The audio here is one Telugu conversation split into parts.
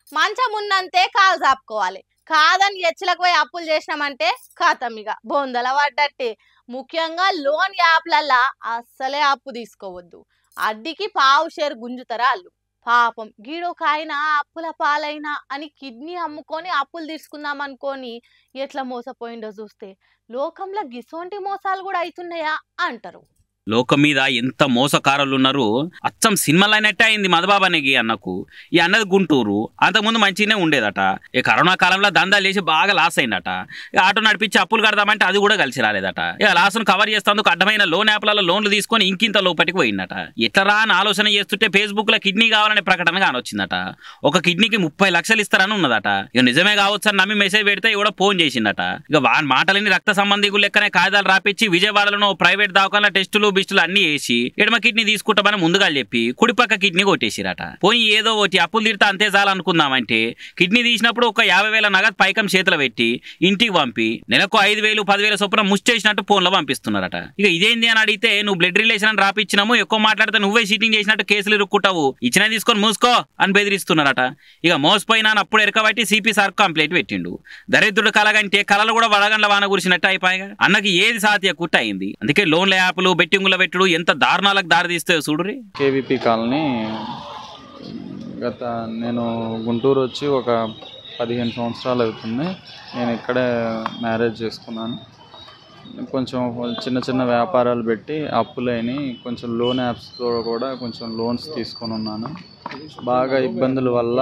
మంచం ఉన్నంతే కాలు చాపుకోవాలి కాదని ఎచ్చలకు పోయి అప్పులు చేసినామంటే ఖాతం ఇక బొందల పడ్డట్టే ముఖ్యంగా లోన్ యాప్లల్లా అస్సలే అప్పు తీసుకోవద్దు అడ్డికి పావు షేర్ గుంజుతారా వాళ్ళు పాపం గీడొక ఆయన అప్పుల పాలైనా అని కిడ్నీ అమ్ముకొని అప్పులు తీసుకుందాం అనుకొని ఎట్లా మోసపోయిండో చూస్తే లోకంలో గిసోంటి మోసాలు కూడా అవుతున్నాయా అంటారు లోకం మీద ఎంత మోసకారులు ఉన్నారు అచ్చం సినిమాలు అయినట్టే అయింది మధుబాబానికి అన్నకు ఈ అన్నది గుంటూరు అంతకుముందు మంచిగానే ఉండేదట ఈ కరోనా కాలంలో దందాలు చేసి బాగా లాస్ అయిందట ఇక ఆటో నడిపించి అప్పులు కడదామంటే అది కూడా కలిసి రాలేదట ఇక లాస్ను కవర్ చేస్తేందుకు అడ్డమైన లోన్ యాప్లలో లోన్లు తీసుకొని ఇంకింత లోపలికి పోయిందట ఎట్లరా అని ఆలోచన చేస్తుంటే ఫేస్బుక్ లో కిడ్నీ కావాలనే ప్రకటన కానొచ్చిందట ఒక కిడ్నీకి ముప్పై లక్షలు ఇస్తారని ఉన్నదట ఇక నిజమే కావచ్చు అని నమ్మి మెసేజ్ పెడితే కూడా ఫోన్ చేసిందట ఇక వాని మాటలని రక్త సంబంధికులు లెక్కనే కాగితాలు రాపిచ్చి విజయవాడలో ప్రైవేట్ దవాఖాన టెస్టులు బిస్టులు అన్ని వేసి ఎడమ కిడ్నీ తీసుకుంటామని ముందుగా చెప్పి కుడిపక్క కిడ్నీ కొట్టేసిరట పోయి ఏదో ఒకటి అప్పులు తీరితే అంతే చాలు అనుకుందామంటే కిడ్నీ తీసినప్పుడు ఒక యాభై వేల నగదు పైకం చేతిలో పెట్టి ఇంటికి పంపి నెలకు ఐదు వేలు పదివేల చొప్పున ముష్టేసినట్టు ఫోన్లో పంపిస్తున్నారట ఇక ఇదేంది అని అడిగితే నువ్వు బ్లడ్ రిలేషన్ అని రాపిచ్చినాము ఎక్కువ మాట్లాడితే నువ్వే చీటింగ్ చేసినట్టు కేసులు ఇరుక్కుంటావు ఇచ్చిన తీసుకొని మూసుకో అని బెదిరిస్తున్నారట ఇక మోసపోయినా అని అప్పుడు ఎరకబట్టి సిపి సార్ కంప్లైంట్ పెట్టిండు దరిద్రుడు కలగంటే కలలు కూడా వడగండ్ల వాన కురిసినట్టు అయిపోయాయి అన్నకి ఏది సాధ్య కుట్ట అయింది అందుకే లోన్ల యాప్లు బెట్టింగుల పెట్టుడు ఎంత దారుణాలకు దారి తీస్తాయో చూడురి కేవీపీ కాలనీ గత నేను గుంటూరు వచ్చి ఒక పదిహేను సంవత్సరాలు అవుతుంది నేను ఇక్కడే మ్యారేజ్ చేసుకున్నాను కొంచెం చిన్న చిన్న వ్యాపారాలు పెట్టి అప్పులైన కొంచెం లోన్ యాప్స్తో కూడా కొంచెం లోన్స్ తీసుకొని ఉన్నాను బాగా ఇబ్బందుల వల్ల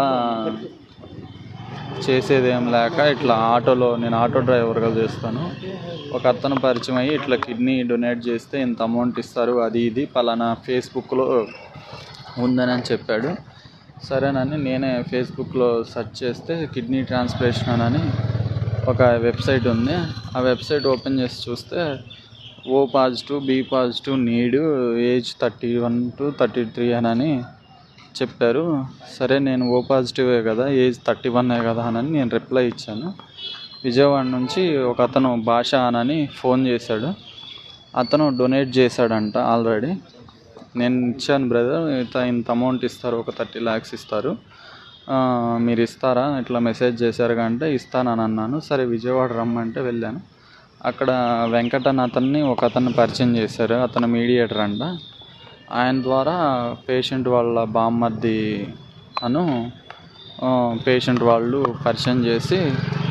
చేసేది ఏం లేక ఇట్లా ఆటోలో నేను ఆటో డ్రైవర్గా చేస్తాను ఒక అతను పరిచయం అయ్యి ఇట్లా కిడ్నీ డొనేట్ చేస్తే ఇంత అమౌంట్ ఇస్తారు అది ఇది పలానా ఫేస్బుక్లో ఉందని అని చెప్పాడు సరేనని నేనే ఫేస్బుక్లో సెర్చ్ చేస్తే కిడ్నీ ట్రాన్స్ప్లేషన్ అని ఒక వెబ్సైట్ ఉంది ఆ వెబ్సైట్ ఓపెన్ చేసి చూస్తే ఓ పాజిటివ్ బి పాజిటివ్ నీడు age thirty one to thirty three అని చెప్పారు సరే నేను ఓ పాజిటివే కదా ఏజ్ థర్టీ వన్నే కదా అని నేను రిప్లై ఇచ్చాను విజయవాడ నుంచి ఒక అతను భాష అని ఫోన్ చేశాడు అతను డొనేట్ చేశాడంట ఆల్రెడీ నేను ఇచ్చాను బ్రదర్ ఇంత ఇంత అమౌంట్ ఇస్తారు ఒక థర్టీ ల్యాక్స్ ఇస్తారు ఆ, మీరు ఇస్తారా ఇట్లా మెసేజ్ చేశారు అంటే ఇస్తానని అన్నాను సరే విజయవాడ రమ్మంటే వెళ్ళాను అక్కడ వెంకటన్ అతన్ని ఒక అతన్ని పరిచయం చేశారు అతను మీడియేటర్ అంట ఆయన ద్వారా పేషెంట్ వాళ్ళ బామ్మర్ది అను పేషెంట్ వాళ్ళు పరిచయం చేసి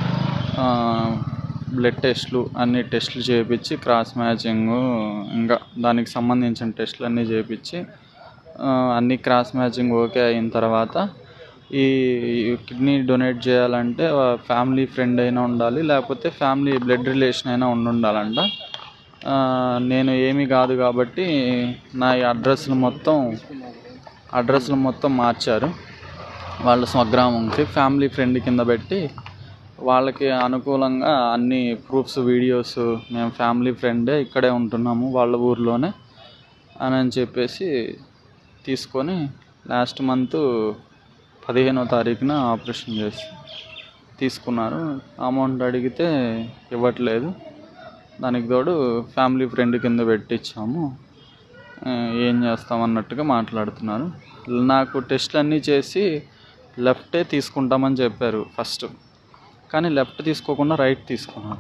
బ్లడ్ టెస్ట్లు అన్ని టెస్టులు చేయించి క్రాస్ మ్యాచింగ్ ఇంకా దానికి సంబంధించిన టెస్టులు అన్నీ చేయించి అన్ని క్రాస్ మ్యాచింగ్ ఓకే అయిన తర్వాత ఈ కిడ్నీ డొనేట్ చేయాలంటే ఫ్యామిలీ ఫ్రెండ్ అయినా ఉండాలి లేకపోతే ఫ్యామిలీ బ్లడ్ రిలేషన్ అయినా ఉండి ఉండాలంట ఆ, నేను ఏమీ కాదు కాబట్టి నా ఈ అడ్రస్లు మొత్తం అడ్రస్లు మొత్తం మార్చారు వాళ్ళ స్వగ్రామంకి ఫ్యామిలీ ఫ్రెండ్ కింద పెట్టి వాళ్ళకి అనుకూలంగా అన్ని ప్రూఫ్స్ వీడియోస్ మేము ఫ్యామిలీ ఫ్రెండే ఇక్కడే ఉంటున్నాము వాళ్ళ ఊర్లోనే అని అని చెప్పేసి తీసుకొని లాస్ట్ మంత్ పదిహేనో తారీఖున ఆపరేషన్ చేసి తీసుకున్నారు అమౌంట్ అడిగితే ఇవ్వట్లేదు దానికి తోడు ఫ్యామిలీ ఫ్రెండ్ కింద పెట్టించాము ఆ, ఏం చేస్తాం అన్నట్టుగా మాట్లాడుతున్నారు నాకు టెస్ట్లు అన్నీ చేసి లెఫ్టే తీసుకుంటామని చెప్పారు ఫస్ట్ కానీ లెఫ్ట్ తీసుకోకుండా రైట్ తీసుకున్నారు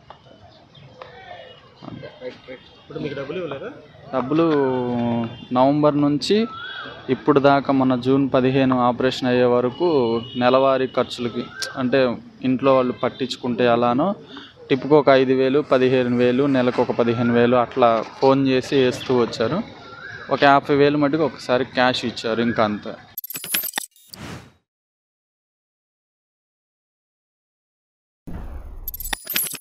ఇప్పుడు మీకు డబ్బులు ఇవ్వలేదా డబ్బులు నవంబర్ నుంచి ఇప్పుడు దాకా మన జూన్ పదిహేను ఆపరేషన్ అయ్యే వరకు నెలవారీ ఖర్చులకి అంటే ఇంట్లో వాళ్ళు పట్టించుకుంటే అలానో టిప్కి ఒక ఐదు వేలు పదిహేను వేలు నెలకు ఒక పదిహేను వేలు అట్లా ఫోన్ చేసి వేస్తూ వచ్చారు ఒక యాభై వేలు మటుకు ఒకసారి క్యాష్ ఇచ్చారు ఇంకా అంతే